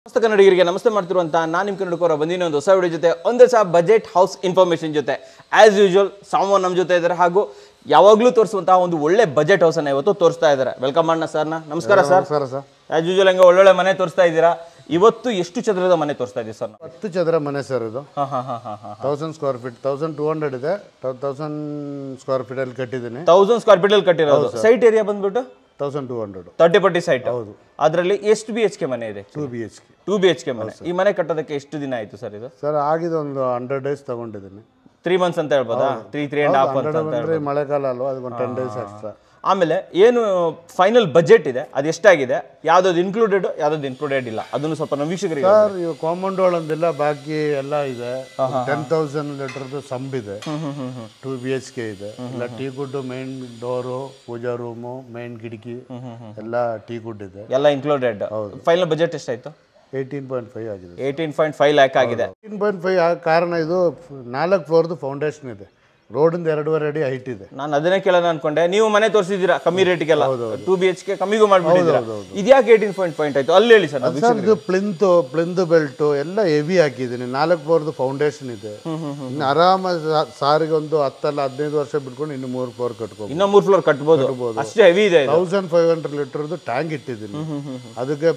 ನಮಸ್ತೆ ಕನ್ನಡಿಗರಿಗೆ ನಮಸ್ತೆ ಮಾಡ್ತಿರುವಂತ ನಾನು ನಿಮ್ಮ ಕನ್ನಡಕೋರ ಬಂದಿನ ಒಂದು ಹೊಸ ವಿಡಿಯೋ ಜೊತೆ ಒಂದೇ ಸಹ ಬಜೆಟ್ ಹೌಸ್ ಇನ್ಫಾರ್ಮೇಷನ್ ಜೊತೆ ಆಸ್ ಯೂಶುವಲ್ ಸಾಮಾನ್ ನಮ್ಮ ಜೊತೆ ಇದ್ದಾರೆ ಹಾಗೂ ಯಾವಾಗಲೂ ತೋರಿಸುವಂತಹ ಒಂದು ಒಳ್ಳೆ ಬಜೆಟ್ ಹೌಸನ್ನು ಇವತ್ತು ತೋರಿಸ್ತಾ ಇದ್ದಾರೆ ವೆಲ್ಕಮ್ ಅಣ್ಣ ಸರ್ನ ನಮಸ್ಕಾರ ಸರ್ ನಮಸ್ಕಾರ ಸರ್ ಆಸ್ ಯೂಶುವಲ್ ಹಂಗೆ ಒಳ್ಳೊಳ್ಳೆ ಮನೆ ತೋರಿಸ್ತಾ ಇದ್ದೀರಾ ಇವತ್ತು ಎಷ್ಟು ಚದರದ ಮನೆ ತೋರಿಸ್ತಾ ಇದ್ದೀವಿ ಸರ್ ಹತ್ತು ಚದರ ಮನೆ ಸರ್ ಇದು ಹಾಂ ಹಾಂ ಹಾಂ ಹಾಂ ಹಾಂ thousand square feet thousand two hundred ಇದೆ ತೌಸಂಡ್ ಸ್ಕ್ವೇರ್ ಫೀಟ್ ಅಲ್ಲಿ ಕಟ್ಟಿದ್ದೀನಿ ತೌಸಂಡ್ ಸ್ಕ್ವೇರ್ ಫೀಟಲ್ಲಿ ಕಟ್ಟಿರೋದು ಸೈಟ್ ಏರಿಯಾ ಬಂದ್ಬಿಟ್ಟು ತೌಸಂಡ್ ಟೂ ಹಂಡ್ರೆಡ್ ತರ್ಟಿ ಪರ್ಟಿ ಸೈಟ್ ಹೌದು ಅದರಲ್ಲಿ ಎಷ್ಟು ಬಿ ಎಚ್ ಕೆ ಮನೆ ಇದೆ two B H K two B H K ಮನೆ ಈ ಮನೆ ಕಟ್ಟೋದಕ್ಕೆ ಎಷ್ಟು ದಿನ ಆಯಿತು ಸರ್ ಇದು ಸರ್ ಆಗಿದೆ ಒಂದು ಹಂಡ್ರೆಡ್ ಡೇಸ್ ತಗೊಂಡಿದ್ದೀನಿ ತ್ರೀ ಮಂತ್ಸ್ ಅಂತ ಹೇಳ್ಬೋದಾ three three and half hundred ಬಂದರೆ ಮಳೆಗಾಲ ಅಲ್ವಾ ಅದಕ್ಕೆ ಒಂದು ಟೆನ್ ಡೇಸ್ ಎಕ್ಸ್ಟ್ರಾ ಆಮೇಲೆ ಏನು ಫೈನಲ್ ಬಜೆಟ್ ಇದೆ ಅದು ಎಷ್ಟಾಗಿದೆ ಯಾವ್ದಾದ್ರು ಇನ್ಕ್ಲೂಡೆಡ್ ಯಾವ್ದಾದ್ರು ಇನ್ಕ್ಲೂಡೆಡ್ ಇಲ್ಲ ಅದನ್ನು ಸ್ವಲ್ಪ ನಮ್ಮ ವೀಕ್ಷಕರಿಗೆ ಸರ್ ಇವು ಕಾಂಪೌಂಡ್ ಒಂದಿಲ್ಲ ಬಾಕಿ ಎಲ್ಲ ಇದೆ ಟೆನ್ ತೌಸಂಡ್ ಲೀಟರ್ದು ಸಂಬ್ ಇದೆ ಟೂ ಬಿ ಎಚ್ ಕೆ ಇದೆ ಎಲ್ಲ teak wood main door pooja room main ಕಿಟಕಿ ಎಲ್ಲ ಟೀ ಗುಡ್ ಇದೆ ಎಲ್ಲ ಇನ್ಕ್ಲೂಡೆಡ್ ಫೈನಲ್ ಬಜೆಟ್ ಎಷ್ಟಾಯ್ತು ಏಯ್ಟೀನ್ ಪಾಯಿಂಟ್ ಫೈವ್ ಆಗಿದೆ ಏಯ್ಟೀನ್ ಪಾಯಿಂಟ್ ಫೈವ್ ಲ್ಯಾಕ್ ಆಗಿದೆ ಏಯ್ಟೀನ್ ಪಾಯಿಂಟ್ ಫೈವ್ ಕಾರಣ ಇದು ನಾಲ್ಕು ಫ್ಲೋರ್ದು ಫೌಂಡೇಶನ್ ಇದೆ ರೋಡಿಂದ ಎರಡೂವರೆ ಅಡಿ ಹೈಟ್ ಇದೆ ನಾನು ಅದನ್ನೇ ಕೇಳೋಣ ಅನ್ಕೊಂಡೆ ನೀವು ಮನೆ ತೋರಿಸಿದ್ದೀರಾ ಕಮ್ಮಿ ರೇಟಿಗೆಲ್ಲ ಟೂ ಬಿ ಎಚ್ ಕೆ ಕಮ್ಮಿಗೂ ಮಾಡ್ಬಿಟ್ಟಿದ್ದೀರಾ ಇದ್ಯಾಕೆ ಏಯ್ಟೀನ್ ಪಾಯಿಂಟ್ ಪಾಯಿಂಟ್ ಆಯ್ತು ಅಲ್ಲಿ ಹೇಳಿ ಸರ್ ಸರ್ ಇದು ಪ್ಲಿಂತ್ ಪ್ಲಿಂತ್ ಬೆಲ್ಟ್ ಎಲ್ಲ ಹೆವಿ ಹಾಕಿದ್ದೀನಿ ನಾಲ್ಕು ಫ್ಲೋರ್ದು ಫೌಂಡೇಶನ್ ಇದೆ ಇನ್ನು ಆರಾಮ ಸಾರಿಗೆ ಒಂದು ಹತ್ತಲ್ಲ ಹದಿನೈದು ವರ್ಷ ಬಿಟ್ಕೊಂಡು ಇನ್ನು ಮೂರು ಫ್ಲೋರ್ ಕಟ್ಕೋಬೋದು ಇನ್ನೂ ಮೂರು ಫ್ಲೋರ್ ಕಟ್ಬೋದು ಅಷ್ಟೇ ಹೆವಿ ಇದೆ ಇದು. ತೌಸಂಡ್ ಫೈವ್ ಹಂಡ್ರೆಡ್ ಲೀಟರ್ದು ಟ್ಯಾಂಕ್ ಇಟ್ಟಿದ್ದೀನಿ ಅದಕ್ಕೆ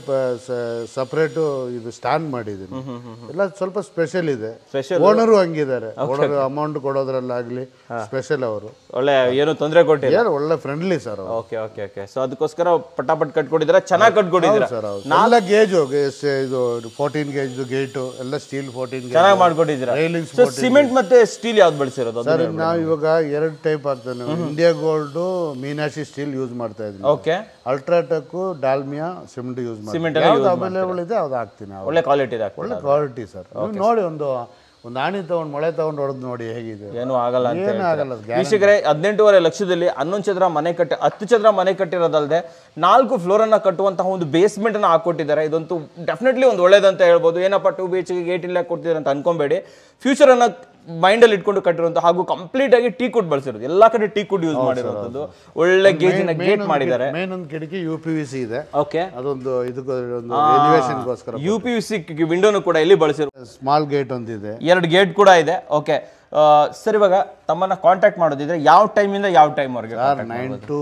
ಸಪ್ರೇಟು ಇದು ಸ್ಟ್ಯಾಂಡ್ ಮಾಡಿದ್ದೀನಿ ಎಲ್ಲ ಸ್ವಲ್ಪ ಸ್ಪೆಷಲ್ ಇದೆ Special. ಓನರು ಹಂಗಿದ್ದಾರೆ ಓನರ್ ಅಮೌಂಟ್ ಕೊಡೋದ್ರಲ್ಲಾಗ್ಲಿ ಸ್ಪೆಷಲ್ ಅವರು ಒಳ್ಳೆ ಏನು ತೊಂದರೆ ಕೊಟ್ಟಿಲ್ಲ ಯಾರು ಒಳ್ಳೆ ಫ್ರೆಂಡ್ಲಿ ಸರ್ ಅವರು ಓಕೆ ಓಕೆ ಓಕೆ ಸೊ ಅದಕ್ಕೋಸ್ಕರ ಪಟಾಪಟ್ ಕಟ್ಕೊಟ್ಟಿದ್ದೀರಾ ಚೆನ್ನಾಗಿ ಕಟ್ಕೊಟ್ಟಿದ್ದೀರಾ ಸರ್ ಹೌದು ಎಲ್ಲ ಗೇಜು ಇದು ಫೋರ್ಟೀನ್ ಗೇಜ್ ಗೇಟು ಎಲ್ಲ ಸ್ಟೀಲ್ ಫೋರ್ಟೀನ್ ಗೇಜ್ ಚೆನ್ನಾಗಿ ಮಾಡ್ಕೊಟ್ಟಿದ್ದೀರಾ ರೈಲಿಂಗ್ಸ್ ಸೊ ಸಿಮೆಂಟ್ ಮತ್ತೆ ಸ್ಟೀಲ್ ಯಾವ್ದು ಬಳಸಿರೋದು ಅದು ಸರ್ ನಾವು ಇವಾಗ ಎರಡು ಟೈಪ್ ಆಗ್ತದೆ India Gold Meenakshi steel use ಮಾಡ್ತಾ ಇದ್ದೀನಿ okay UltraTech Dalmia cement use Cement ಮಾಡ್ತೀನಿ ಯಾವ್ದು ಅವೈಲೇಬಲ್ ಇದೆ ಅದು ಹಾಕ್ತೀನಿ ಅವ್ರು. ಒಳ್ಳೆ ಕ್ವಾಲಿಟಿ ಇದೆ ಒಳ್ಳೆ ಕ್ವಾಲಿಟಿ ಸರ್ ನೀವು ನೋಡಿ ಒಂದು ಒಂದು ಆಣಿ ತಗೊಂಡು ಮೊಳೆ ತಗೊಂಡು ಹೊಡೆದು ನೋಡಿ ಹೇಗಿದೆ ಏನು ಆಗಲ್ಲ ಅಂತ ಏನು ಆಗಲ್ಲ ವೀಕ್ಷಕರೇ ಹದಿನೆಂಟುವರೆ ಲಕ್ಷದಲ್ಲಿ ಹನ್ನೊಂದು ಚದರ ಮನೆ ಕಟ್ಟಿ ಹತ್ತು ಚದರ ಮನೆ ಕಟ್ಟಿರೋದಲ್ಲದೆ ನಾಲ್ಕು ಫ್ಲೋರ್ ಅನ್ನ ಕಟ್ಟುವಂತಹ ಒಂದು ಬೇಸ್ಮೆಂಟ್ ಅನ್ನ ಹಾಕೊಟ್ಟಿದ್ದಾರೆ ಇದಂತೂ ಡೆಫಿನೆಟ್ಲಿ ಒಂದು ಒಳ್ಳೇದಂತ ಹೇಳ್ಬೋದು ಏನಪ್ಪ ಟೂ ಬಿ ಎಚ್ ಏಟ್ ಇಲ್ಲ ಕೊಡ್ತಿದ್ದಾರೆ ಅಂತ ಅನ್ಕೊಂಬೇಡಿ ಫ್ಯೂಚರ್ ಅನ್ನ ಮೈಂಡಲ್ಲಿ ಇಟ್ಕೊಂಡು ಕಟ್ಟಿರುವಂತ ಹಾಗೂ ಕಂಪ್ಲೀಟ್ ಆಗಿ ಟೀ ಕುಡ್ ಬಳಸಿರೋದು ಎಲ್ಲಾ ಕಡೆ ಟೀ ಕುಡ್ ಯೂಸ್ ಮಾಡಿರುವಂತದ್ದು ಒಳ್ಳೆ ಗೇಜಿನ ಗೇಟ್ ಮಾಡಿದ್ದಾರೆ ಮೇನ್ ಒಂದು ಕಿಟಕಿ ಯು ಪಿ ವಿ ಸಿ ಇದೆ ಓಕೆ ಅದೊಂದು ಇದಕ್ಕೆ ಒಂದು ಎಲಿವೇಶನ್ಗೋಸ್ಕರ ಯು ಪಿ ಯು ಸಿ ವಿಂಡೋನು ಕೂಡ ಇಲ್ಲಿ ಬಳಸಿರೋ ಸ್ಮಾಲ್ ಗೇಟ್ ಒಂದಿದೆ ಎರಡು ಗೇಟ್ ಕೂಡ ಇದೆ ಓಕೆ ಸರ್ ಇವಾಗ ತಮ್ಮನ್ನ ಕಾಂಟ್ಯಾಕ್ಟ್ ಮಾಡೋದಿದ್ರೆ ಯಾವ ಟೈಮಿಂದ ಯಾವ ಟೈಮ್ ವರೆಗೆ sir nine to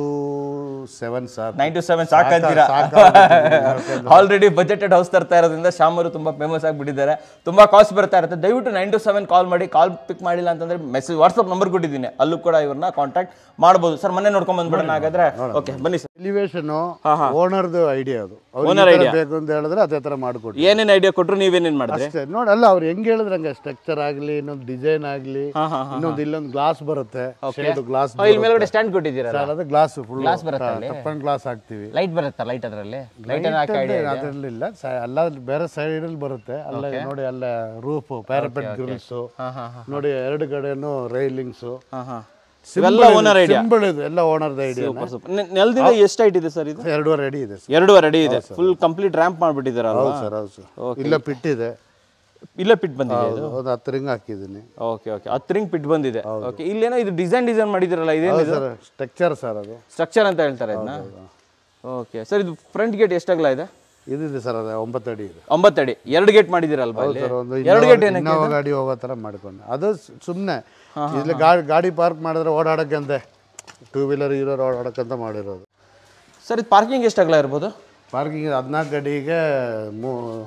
seven sir nine to seven ಸಾಕಂತೀರಾ ಆಲ್ರೆಡಿ ಬಜೆಟೆಡ್ ಹೌಸ್ ತರ್ತಾ ಇರೋದ್ರಿಂದ ಶ್ಯಾಮರು ತುಂಬಾ ಫೇಮಸ್ ಆಗಿಬಿಟ್ಟಿದ್ದಾರೆ ತುಂಬಾ ಕಾಸ್ಟ್ ಬರ್ತಾ ಇರುತ್ತೆ ದಯವಿಟ್ಟು ನೈನ್ ಟು ಸೆವೆನ್ ಕಾಲ್ ಮಾಡಿ ಕಾಲ್ ಪಿಕ್ ಮಾಡಿಲ್ಲ ಅಂತಂದ್ರೆ ಮೆಸೇಜ್ ವಾಟ್ಸ್ಆಪ್ ನಂಬರ್ ಕೊಟ್ಟಿದ್ದೀನಿ ಅಲ್ಲೂ ಕೂಡ ಇವ್ರನ್ನ ಕಾಂಟ್ಯಾಕ್ಟ್ ಮಾಡ್ಬೋದು ಸರ್ ಮನೆ ನೋಡ್ಕೊಂಡ್ ಬಂದ್ಬಿಡೋಣ ಹಾಗಾದ್ರೆ ಓಕೆ ಬನ್ನಿ ಸರ್ ಎಲಿವೇಶನ್ ಓನರ್ದು ಐಡಿಯಾ ಅದು ಅವ್ರು Owner ಈ ಥರ ಬೇಕು ಅಂತ ಹೇಳಿದ್ರೆ ಅದೇ ಥರ ಮಾಡಿಕೊಡಿ ಏನೇನ್ ಐಡಿಯಾ ಕೊಟ್ರು ನೀವೇನೇನ್ ಮಾಡಿದ್ರಿ ಅಷ್ಟೇ ನೋಡಿ ಅಲ್ಲ ಅವ್ರು ಹೆಂಗ್ ಹೇಳಿದ್ರೆ ಹಂಗೆ ಸ್ಟ್ರಕ್ಚರ್ ಆಗಲಿ ಇನ್ನೊಂದು ಡಿಸೈನ್ ಆಗಲಿ ಇನ್ನೊಂದು ಇಲ್ಲೊಂದು ಗ್ಲಾಸ್ ಬರುತ್ತೆ ಶೇಡ್ ಗ್ಲಾಸ್ ಇಲ್ಲಿ ಮೇಲ್ಗಡೆ ಸ್ಟ್ಯಾಂಡ್ ಕೊಟ್ಟಿದ್ದೀರಾ ಅದು ಗ್ಲಾಸ್ ಫುಲ್ Glass ಬರುತ್ತಾ ಅಲ್ಲಿ? ಟಪ್ಪನ್ ಗ್ಲಾಸ್ ಹಾಕ್ತಿವಿ ಲೈಟ್ ಬರುತ್ತಾ ಲೈಟ್ ಅದರಲ್ಲಿ ಲೈಟ್ ಹಾಕಿ ಅದರಲ್ಲಿ ಇಲ್ಲ ಎಲ್ಲ ಬೇರೆ ಸೈಡ್ ಅಲ್ಲಿ ಬರುತ್ತೆ ಅಲ್ಲ ನೋಡಿ ಅಲ್ಲ ರೂಫ್ ಪ್ಯಾರಪೆಟ್ ಗ್ರಿಲ್ಸ್ ನೋಡಿ ಎರಡು ಕಡೆನೂ ರೈಲಿಂಗ್ಸ್ ಹಾ ಹಾ ಇವೆಲ್ಲ ಓನರ್ ಐಡಿಯಾ ಸಿಂಬಲ್ ಇದು ಎಲ್ಲ ಓನರ್ದ ಐಡಿಯಾ ನೆಲದಿಂದ ಎಷ್ಟು ಹೈಟ್ ಇದೆ ಸರ್ ಇದು ಎರಡೂವರೆ ಅಡಿ ಇದೆ ಸರ್ ಎರಡೂವರೆ ಅಡಿ ಇದೆ ಫುಲ್ ಕಂಪ್ಲೀಟ್ ರ್ಯಾಂಪ್ ಮಾಡ್ಬಿಟ್ಟಿದ್ದೀರಲ್ವಾ ಹೌದು ಸರ್ ಹೌದು ಸರ್ ಇಲ್ಲ ಪಿಟ್ ಇದೆ ಇಲ್ಲ ಪಿಟ್ ಬಂದಿದೆ ಇದು ಒಂದು ಹತ್ತು ರಿಂಗ್ ಹಾಕಿದ್ದೀನಿ ಓಕೆ ಓಕೆ ಹತ್ತು ರಿಂಗ್ ಪಿಟ್ ಬಂದಿದೆ ಓಕೆ ಇಲ್ಲೇನೋ ಇದು ಡಿಸೈನ್ ಡಿಸೈನ್ ಮಾಡಿದಿರಲ್ಲ ಇದೇನು ಸರ್ ಸ್ಟ್ರಕ್ಚರ್ ಸರ್ ಅದು ಸ್ಟ್ರಕ್ಚರ್ ಅಂತ ಹೇಳ್ತಾರೆ ಇದನ್ನ ಓಕೆ ಸರ್ ಇದು ಫ್ರಂಟ್ ಗೇಟ್ ಎಷ್ಟಾಗಲ್ಲ ಇದೆ ಇದಿದೆ ಸರ್ ಅದು ಒಂಬತ್ತು ಅಡಿ ಇದೆ ಒಂಬತ್ತಡಿ ಎರಡು ಗೇಟ್ ಮಾಡಿದಿರಲ್ವಾ ಇಲ್ಲಿ ಸರ್ ಒಂದು ಎರಡು ಗೇಟ್ ಏನಕ್ಕೆ ಇನ್ನೋವಾ ಗಾಡಿ ಹೋಗೋ ಥರ ಮಾಡ್ಕೊಂಡು ಅದು ಸುಮ್ಮನೆ ಇಲ್ಲಿ ಗಾಡಿ ಗಾಡಿ ಪಾರ್ಕ್ ಮಾಡಿದ್ರೆ ಓಡಾಡಕ್ಕಂತೆ ಟೂ ವೀಲರ್ ಇರೋರು ಓಡಾಡಕ್ಕಂತ ಮಾಡಿರೋದು ಸರ್ ಇದು ಪಾರ್ಕಿಂಗ್ ಎಷ್ಟಾಗಲ್ಲ ಇರ್ಬೋದು ಪಾರ್ಕಿಂಗ್ ಹದಿನಾಲ್ಕು ಅಡಿಗೆ ಮೂ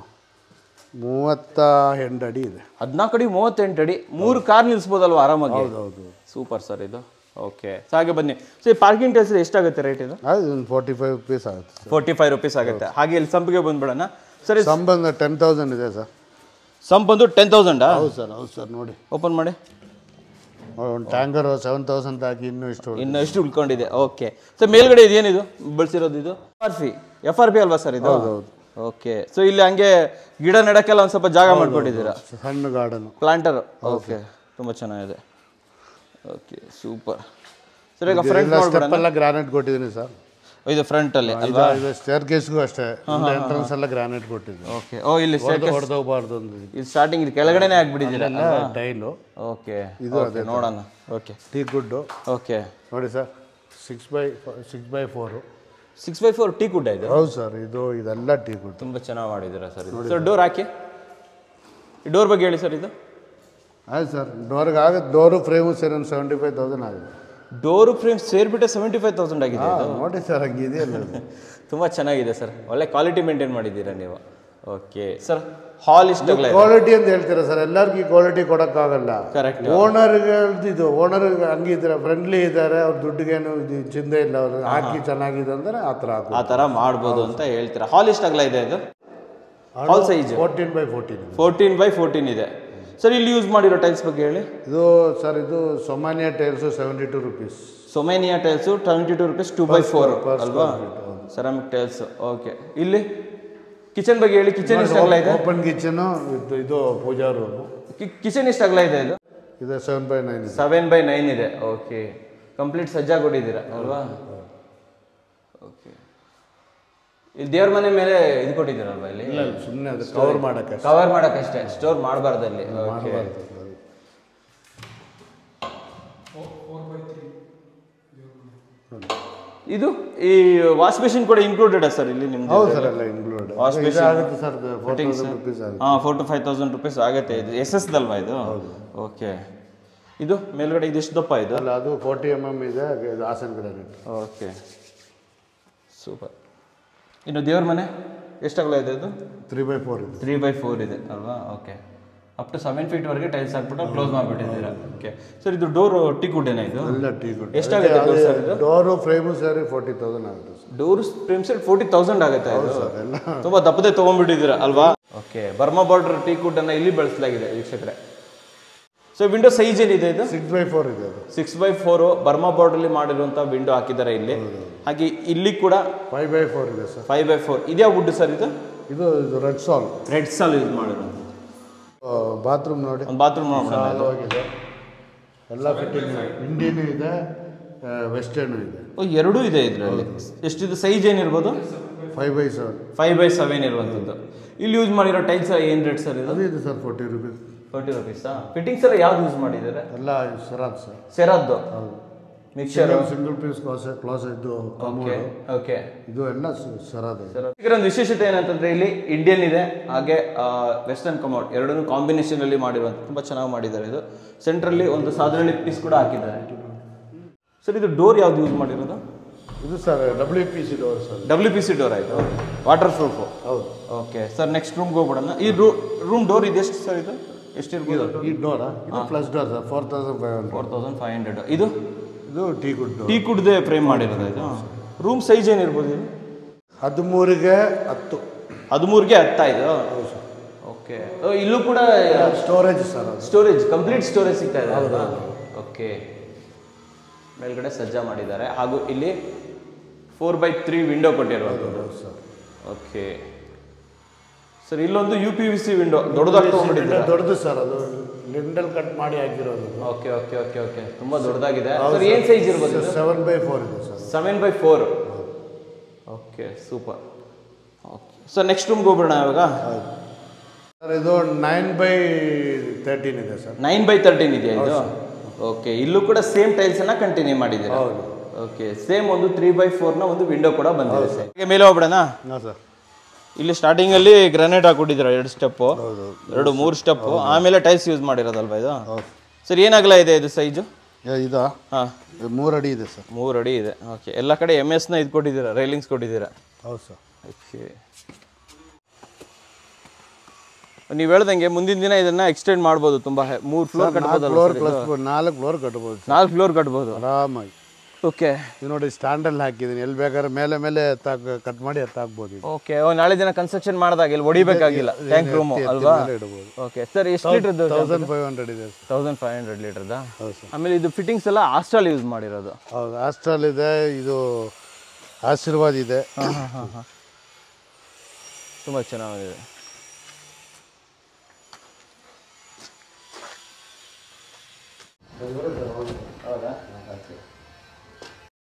ಮೂವತ್ತ ಎಂಟು ಅಡಿ ಇದೆ ಹದಿನಾಲ್ಕು ಅಡಿ ಮೂವತ್ತೆಂಟು ಅಡಿ ಮೂರು ಕಾರ್ ನಿಲ್ಸ್ಬೋದಲ್ವಾ ಆರಾಮಾಗಿ ಹೌದು ಸೂಪರ್ ಸರ್ ಇದು ಓಕೆ ಸೊ ಹಾಗೆ ಬನ್ನಿ ಸೊ ಈ ಪಾರ್ಕಿಂಗ್ ಟೆಲ್ಸ್ ಎಷ್ಟಾಗುತ್ತೆ ರೇಟ್ ಇದು ಅದು ಒಂದು ಫೋರ್ಟಿ ಫೈವ್ ರುಪೀಸ್ ಆಗುತ್ತೆ ಸರ್ ಫೋರ್ಟಿ ಫೈವ್ ರುಪೀಸ್ ಆಗುತ್ತೆ ಹಾಗೆ ಇಲ್ಲಿ ಸಂಪಿಗೆ ಬಂದ್ಬಿಡೋಣ ಸರ್ ಇದು ಸಂಬಂಧ ಟೆನ್ ತೌಸಂಡ್ ಇದೆ ಸರ್ ಸಂಪ್ ಬಂದು ಟೆನ್ ತೌಸಂಡಾ ಹೌದು ಸರ್ ಹೌದು ಸರ್ ನೋಡಿ ಓಪನ್ ಮಾಡಿ ಒಂದು ಟ್ಯಾಂಕರ್ ಸೆವೆನ್ ತೌಸಂಡ್ ಹಾಕಿ ಇನ್ನೂ ಇಷ್ಟು ಇನ್ನು ಎಷ್ಟು ಉಳ್ಕೊಂಡಿದೆ ಓಕೆ ಸರ್ ಮೇಲ್ಗಡೆ ಇದೇನಿದು ಬಳಸಿರೋದು ಇದು R P F R P ಅಲ್ವಾ ಸರ್ ಇದು ಓಕೆ ಸೊ ಇಲ್ಲಿ ಹಂಗೆ ಗಿಡ ನೆಡಕ್ಕೆಲ್ಲ ಒಂದು ಸ್ವಲ್ಪ ಜಾಗ ಮಾಡ್ಕೊಂಡಿದ್ದೀರಾ ಸಣ್ಣ ಗಾರ್ಡನು ಪ್ಲಾಂಟರ್ ಓಕೆ ತುಂಬ ಚೆನ್ನಾಗಿದೆ ಓಕೆ ಸೂಪರ್ ಸರ್ ಈಗ ಫ್ರಂಟ್ ಎಲ್ಲ ನೋಡ್ಬಿಡೋಣ ಸ್ಟೆಪ್ ಎಲ್ಲ ಗ್ರಾನೈಟ್ ಕೊಟ್ಟಿದ್ದೀನಿ ಸರ್ ಇದು ಫ್ರಂಟಲ್ಲಿ ಅಲ್ವಾ ಇದು ಸ್ಟೇರ್ ಕೇಸ್ಗೂ ಅಷ್ಟೇ ಎಂಟ್ರೆನ್ಸ್ ಎಲ್ಲ ಗ್ರಾನೈಟ್ ಕೊಟ್ಟಿದ್ದೀನಿ ಓಕೆ ಓ ಇಲ್ಲಿ ಹೊಡೆದು ಹೊಡೆದೋಗ್ಬಾರ್ದು ಒಂದು ಇದು ಸ್ಟಾರ್ಟಿಂಗ್ ಇದು ಕೆಳಗಡೆನೇ ಆಗ್ಬಿಟ್ಟಿದ್ದೀರಾ ಟೈಲು ಓಕೆ ಇದು ಅದೇ ನೋಡೋಣ ಓಕೆ ಟೀ ಗುಡ್ಡು ಓಕೆ ನೋಡಿ sir six by six by four six by four teak ಕುಡ್ಡ ಇದು ಹೌದು ಸರ್ ಇದು ಇದೆಲ್ಲ ಟೀ ಗುಡ್ ತುಂಬ ಚೆನ್ನಾಗಿ ಮಾಡಿದ್ದೀರಾ ಸರ್ ಇದು ಸರ್ ಡೋರ್ ಹಾಕಿ ಈ ಡೋರ್ ಬಗ್ಗೆ ಹೇಳಿ ಸರ್ ಇದು ಆಯ್ತು ಸರ್ ಡೋರ್ಗೆ ಆಗುತ್ತೆ ಡೋರು ಫ್ರೇಮು ಸೇರಿ ಒಂದು ಸೆವೆಂಟಿ ಫೈವ್ ತೌಸಂಡ್ ಆಗುತ್ತೆ ಡೋರು ಫ್ರೇಮ್ ಸೇರಿಬಿಟ್ಟೆ ಸೆವೆಂಟಿ ಫೈವ್ ತೌಸಂಡ್ ಆಗಿದೆ ಹಾಂ ನೋಡಿ ಸರ್ ಹಂಗಿದೆಯಲ್ಲ ಇದು. ತುಂಬ ಚೆನ್ನಾಗಿದೆ ಸರ್ ಒಳ್ಳೆ ಕ್ವಾಲಿಟಿ ಮೇಂಟೈನ್ ಮಾಡಿದ್ದೀರಾ ನೀವು ಓಕೆ ಸರ್ ಹಾಲ್ ಇಷ್ಟಾಗಲ್ಲ ಕ್ವಾಲಿಟಿ ಅಂತ ಹೇಳ್ತೀರಾ ಸರ್ ಎಲ್ಲರಿಗೂ ಕ್ವಾಲಿಟಿ ಕೊಡೋಕ್ಕಾಗಲ್ಲ ಕರೆಕ್ಟ್ ಓನರ್ಗಳದ್ದು ಇದು ಓನರ್ ಹಂಗಿದ್ದಾರೆ ಫ್ರೆಂಡ್ಲಿ ಇದ್ದಾರೆ ಅವ್ರ ದುಡ್ಡಿಗೇನು ಇದು ಚಿಂತೆ ಇಲ್ಲ ಅವರು ಹಾಕಿ ಚೆನ್ನಾಗಿದೆ ಅಂದರೆ ಆ ಥರ ಹಾಕು ಆ ಥರ ಮಾಡ್ಬೋದು ಅಂತ ಹೇಳ್ತೀರಾ ಹಾಲ್ ಇಷ್ಟಾಗಲ್ಲ ಇದೆ ಇದು hall size fourteen by fourteen fourteen by fourteen ಇದೆ ಸರ್ ಇಲ್ಲಿ ಯೂಸ್ ಮಾಡಿರೋ ಟೈಲ್ಸ್ ಬಗ್ಗೆ ಹೇಳಿ ಇದು ಸರ್ ಇದು Somany tiles seventy two rupees Somany tiles twenty two rupees two by four ಅಲ್ವಾ ಸೆರಾಮಿಕ್ ಟೈಲ್ಸ್ ಓಕೆ ಇಲ್ಲಿ ಕಿಚನ್ ಬಗ್ಗೆ ಹೇಳಿ ಕಿಚನ್ ಇಷ್ಟಾಗಲ್ಲ ಇದೆ ಓಪನ್ ಕಿಚನು ಇದು ಇದು ಪೂಜಾ ರೂಮು ಕಿಚನ್ ಇಷ್ಟಾಗಲ್ಲ ಇದೆ ಇದು ಇದು ಸೆವೆನ್ ಬೈ ನೈನ್ ಇದೆ ಸೆವೆನ್ ಬೈ ನೈನ್ ಇದೆ ಓಕೆ ಕಂಪ್ಲೀಟ್ ಸಜ್ಜಾ ಕೊಟ್ಟಿದ್ದೀರಾ ಅಲ್ವಾ ಓಕೆ ಇಲ್ಲಿ ದೇವ್ರ ಮನೆ ಮೇಲೆ ಇದು ಕೊಟ್ಟಿದ್ದೀರಲ್ವಾ ಇಲ್ಲಿ ಇಲ್ಲ ಸುಮ್ಮನೆ ಅದು ಕವರ್ ಮಾಡೋಕ್ಕೆ ಕವರ್ ಮಾಡಕ್ಕಷ್ಟೇ ಸ್ಟೋರ್ ಮಾಡಬಾರ್ದಲ್ಲಿ ಓಕೆ ಇದು ಈ ವಾಶ್ ಬೇಸಿನ್ ಕೂಡ ಇನ್ಕ್ಲೂಡೆಡ್ ಸರ್ ಇಲ್ಲಿ ನಿಮ್ದು ಹೌದು ಸರ್ ಎಲ್ಲ ಇನ್ಕ್ಲೂಡ್ Wash ಇದು ಆಗುತ್ತೆ ಸರ್ ಫೋರ್ ತೌಸಂಡ್ ರುಪೀಸ್ ಆಗುತ್ತೆ ಹಾಂ four to five thousand rupees ಆಗುತ್ತೆ ಇದು ಎಸ್ ಎಸ್ ದಲ್ವಾ ಇದು ಓಕೆ ಇದು ಮೇಲ್ಗಡೆ ಇದು ಎಷ್ಟು ದಪ್ಪ ಇದು ಅಲ್ಲ ಅದು ಫೋರ್ಟಿ ಎಮ್ ಎಮ್ ಇದೆ ಇದು ಹಾಸನ್ ಗ್ರಾನೈಟ್ ಓಕೆ ಸೂಪರ್ ಇನ್ನು ದೇವ್ರ ಮನೆ ಎಷ್ಟಾಗಲ್ಲ ಇದೆ ಇದು ತ್ರೀ ಬೈ ಫೋರ್ ಇದೆ ತ್ರೀ ಬೈ ಫೋರ್ ಇದೆ ಅಲ್ವಾ ಓಕೆ ಅಪ್ ಟು ಸೆವೆನ್ ಫೀಟ್ವರೆಗೆ ಟೈಲ್ಸ್ ಹಾಕ್ಬಿಟ್ಟು ಕ್ಲೋಸ್ ಮಾಡಿಬಿಟ್ಟಿದ್ದೀರಾ ಓಕೆ ಸರ್ ಇದು ಡೋರ್ ಟಿಕ್ ವುಡ್ಡೇನಾ ಇದು ಎಲ್ಲ ಟೀ ಗುಡ್ ಎಷ್ಟಾಗುತ್ತೆ ಡೋರ್ ಸರ್ ಇದು ಡೋರು ಫ್ರೇಮು ಸೇರಿ ಫೋರ್ಟಿ ತೌಸಂಡ್ ಆಗುತ್ತೆ sir door frame set forty thousand ಆಗುತ್ತೆ ಇದು ಎಲ್ಲ ತುಂಬ ದಪ್ಪದೆ ತೊಗೊಂಡ್ಬಿಟ್ಟಿದ್ದೀರಾ ಅಲ್ವಾ ಓಕೆ ಬರ್ಮಾ ಬಾರ್ಡರ್ ಟೀ ಅನ್ನ ಇಲ್ಲಿ ಬಳಸಲಾಗಿದೆ ವೀಕ್ಷಕರೇ ಸೊ ವಿಂಡೋ ಸೈಜ್ ಏನಿದೆ ಇದು ಸಿಕ್ಸ್ ಬೈ ಫೋರ್ ಇದೆ ಅದು ಸಿಕ್ಸ್ ಬೈ ಫೋರು ಬರ್ಮಾ ಬಾರ್ಡರ್ಲಿ ಮಾಡಿರುವಂಥ ವಿಂಡೋ ಹಾಕಿದ್ದಾರೆ ಇಲ್ಲಿ ಹಾಗೆ ಇಲ್ಲಿ ಕೂಡ ಫೈವ್ ಬೈ ಫೋರ್ ಇದೆ ಸರ್ ಫೈವ್ ಬೈ ಫೋರ್ ಇದ್ಯಾ ವುಡ್ ಸರ್ ಇದು ಇದು ಇದು ರೆಡ್ ಸಾಲ್ ರೆಡ್ ಸಾಲ್ ಯೂಸ್ ಮಾಡಿರೋದು ಬಾತ್ರೂಮ್ ನೋಡಿ ಒಂದು ಬಾತ್ರೂಮ್ ನೋಡೋಣ ಸಾಲವಾಗಿದೆ ಎಲ್ಲ ಫಿಟ್ಟಿಂಗ್ ಇಂಡಿಯನ್ ಇದೆ ವೆಸ್ಟರ್ನು ಇದೆ ಓ ಎರಡೂ ಇದೆ ಇದರಲ್ಲಿ ಎಷ್ಟಿದೆ ಸೈಜ್ ಏನಿರ್ಬೋದು five by seven five by seven ಇರುವಂಥದ್ದು ಇಲ್ಲಿ ಯೂಸ್ ಮಾಡಿರೋ ಟೈಲ್ಸ್ ಏನು ರೇಟ್ ಸರ್ ಇದು ಅದು ಇದೆ ಸರ್ ಫೋರ್ಟಿ ರುಪೀಸ್ ಫೋರ್ಟಿ ರುಪೀಸಾ ಫಿಟ್ಟಿಂಗ್ಸ್ ಎಲ್ಲ ಯಾವ್ದು ಯೂಸ್ ಮಾಡಿದ್ದಾರೆ ಎಲ್ಲ ಸರಾದ್ ಸರ್ ಸೆರಾದ್ದು ಹೌದು mixer single piece class class ಇದ್ದು ಓಕೆ ಕಮೋಡು ಓಕೆ ಇದು ಎಲ್ಲ ಸ- ಸರಾದ್ ಇದೆ ಇದರ ಒಂದು ವಿಶೇಷತೆ ಏನಂತಂದ್ರೆ ಇಲ್ಲಿ ಇಂಡಿಯನ್ ಇದೆ ಹಾಗೆ ವೆಸ್ಟರ್ನ್ ಕಮೌಟ್ ಎರಡನ್ನೂ ಕಾಂಬಿನೇಷನ್ ಅಲ್ಲಿ ಮಾಡಿರುವಂತ ತುಂಬಾ ಚೆನ್ನಾಗಿ ಮಾಡಿದ್ದಾರೆ ಇದು ಸೆಂಟ್ರಲ್ಲಿ ಒಂದು ಸಾಧಾರಣ ಪೀಸ್ ಕೂಡ ಹಾಕಿದ್ದಾರೆ ಸರ್ ಇದು ಡೋರ್ ಯಾವ್ದು ಯೂಸ್ ಮಾಡಿರೋದು ಇದು sir W P C door sir W P C door ಆಯಿತು ವಾಟರ್ ಪ್ರೂಫ್ ಹೌದು ಓಕೆ ಸರ್ ನೆಕ್ಸ್ಟ್ ರೂಮ್ಗೆ ಹೋಗ್ಬಿಡೋಣ ಈ ರೂಮ್ ಡೋರ್ ಇದೆ ಎಷ್ಟು ಸರ್ ಇದು ಎಷ್ಟಿರ್ಬೋದು ಈ ಡೋರಾ ಇದು plus door sir four thousand five hundred four thousand five hundred ಇದು ಇದು ಟೀ ಗುಡ್ ಡೋರ್ ಟೀ ಕುಡ್ದೆ ಫ್ರೇಮ್ ಮಾಡಿರೋದು ಇದು ರೂಮ್ ಸೈಜ್ ಏನಿರ್ಬೋದು ಇದು ಹದಿಮೂರಿಗೆ ಹತ್ತು ಹದಿಮೂರಿಗೆ ಹತ್ತಾ ಇದು ಓಕೆ ಇಲ್ಲೂ ಕೂಡ ಸ್ಟೋರೇಜ್ ಸರ್ ಅದು ಸ್ಟೋರೇಜ್ ಕಂಪ್ಲೀಟ್ ಸ್ಟೋರೇಜ್ ಸಿಗ್ತಾ ಇದೆ ಓಕೆ ಮೇಲ್ಗಡೆ ಸಜ್ಜಾ ಮಾಡಿದ್ದಾರೆ ಹಾಗೂ ಇಲ್ಲಿ ಫೋರ್ ಬೈ ತ್ರೀ ವಿಂಡೋ ಕೊಟ್ಟಿರುವಂಥದ್ದು ಸರ್ ಓಕೆ ಸರ್ ಇಲ್ಲೊಂದು U P V C window ದೊಡ್ಡದಾಗಿ ತೊಗೊಂಡ್ಬಿಟ್ಟಿದ್ದಾರೆ ದೊಡ್ಡದು ಸರ್ ಅದು ಲಿಂಡಲ್ ಕಟ್ ಮಾಡಿ ಹಾಕಿರೋದು ಓಕೆ ಓಕೆ ಓಕೆ ಓಕೆ ತುಂಬ ದೊಡ್ಡದಾಗಿದೆ ಸರ್ ಏನು ಸೈಜ್ ಇರ್ಬೋದು ಸೆವೆನ್ ಬೈ ಫೋರ್ ಇದೆ sir seven by four okay super okay sir next ರೂಮ್ಗೆ ಹೋಗ್ಬಿಡೋಣ ಇವಾಗ ಸರ್ ಇದು ನೈನ್ ಬೈ ತರ್ಟೀನ್ ಇದೆ ಸರ್ ನೈನ್ ಬೈ ತರ್ಟೀನ್ ಇದೆಯಾ ಇದು ಓಕೆ ಇಲ್ಲೂ ಕೂಡ ಸೇಮ್ ಟೈಲ್ಸನ್ನು ಕಂಟಿನ್ಯೂ ಮಾಡಿದ್ದೀರಾ ಹೌದು ಓಕೆ ಸೇಮ್ ಒಂದು ತ್ರೀ ಬೈ ಫೋರ್ನ ಒಂದು ವಿಂಡೋ ಕೂಡ ಬಂದಿದೆ ಸರ್ ಹಾಗೆ ಮೇಲೆ ಹೋಗ್ಬಿಡೋಣ ಹಾಂ ಸರ್ ಇಲ್ಲಿ ಸ್ಟಾರ್ಟಿಂಗಲ್ಲಿ ಗ್ರಾನೈಟ್ ಹಾಕ್ಬಿಟ್ಟಿದ್ದೀರಾ ಎರಡು ಸ್ಟೆಪ್ಪು ಹೌದು ಎರಡು ಮೂರು ಸ್ಟೆಪ್ಪು ಆಮೇಲೆ ಟೈಲ್ಸ್ ಯೂಸ್ ಮಾಡಿರೋದಲ್ವಾ ಇದು ಹೌದು ಸರ್ ಏನಾಗಲ್ಲ ಇದೆ ಇದು ಸೈಜು ಏ, ಇದಾ ಹಾಂ ಮೂರು ಅಡಿ ಇದೆ ಸರ್ ಮೂರು ಅಡಿ ಇದೆ ಓಕೆ ಎಲ್ಲ ಕಡೆ ಎಮ್ ಎಸ್ನ ಇದು ಕೊಟ್ಟಿದ್ದೀರಾ ರೈಲಿಂಗ್ಸ್ ಕೊಟ್ಟಿದ್ದೀರಾ ಹೌದು ಸರ್ ಓಕೆ ನೀವು ಹೇಳ್ದಂಗೆ ಮುಂದಿನ ದಿನ ಇದನ್ನ ಎಕ್ಸ್ಟೆಂಡ್ ಮಾಡ್ಬೋದು ತುಂಬ ಮೂರು ಫ್ಲೋರ್ ಕಟ್ಬೋದಲ್ಲ ಫ್ಲೋರ್ ಕ್ಲಸ್ ನಾಲ್ಕು ಫ್ಲೋರ್ ಕಟ್ಬೋದು ಸರ್ ನಾಲ್ಕು ಫ್ಲೋರ್ ಕಟ್ಬೋದು ಆರಾಮಾಗಿ ಓಕೆ ಇದು ನೋಡಿ ಸ್ಟ್ಯಾಂಡಲ್ಲಿ ಹಾಕಿದ್ದೀನಿ ಎಲ್ಲಿ ಬೇಕಾದ್ರೆ ಮೇಲೆ ಮೇಲೆ ಎತ್ತಾಕ್ ಕಟ್ ಮಾಡಿ ಎತ್ತಾಕ್ಬೋದು ಇದು ಓಕೆ ನಾಳೆ ದಿನ ಕನ್ಸ್ಟ್ರಕ್ಷನ್ ಮಾಡಿದಾಗ ಇಲ್ಲಿ ಹೊಡಿಬೇಕಾಗಿಲ್ಲ ಟ್ಯಾಂಕ್ ರೂಮು ಅಲ್ವಾ ಮೇಲೆ ಇಡ್ಬೋದು ಓಕೆ ಸರ್ ಎಷ್ಟು ಲೀಟರ್ದು ತೌಸಂಡ್ ಫೈವ್ ಹಂಡ್ರೆಡ್ ಇದೆ ಸರ್ ತೌಸಂಡ್ ಫೈವ್ ಹಂಡ್ರೆಡ್ ಲೀಟರ್ದಾ ಹೌದು ಸರ್ ಆಮೇಲೆ ಇದು ಫಿಟ್ಟಿಂಗ್ಸ್ ಎಲ್ಲ ಹಾಸ್ಟೆಲ್ ಯೂಸ್ ಮಾಡಿರೋದು ಹೌದು ಹಾಸ್ಟೆಲ್ ಇದೆ ಇದು ಆಶೀರ್ವಾದ್ ಇದೆ ಹಾಂ ಹಾಂ ಹಾಂ ಹಾಂ ತುಂಬ ಚೆನ್ನಾಗಿದೆ ಹೌದಾ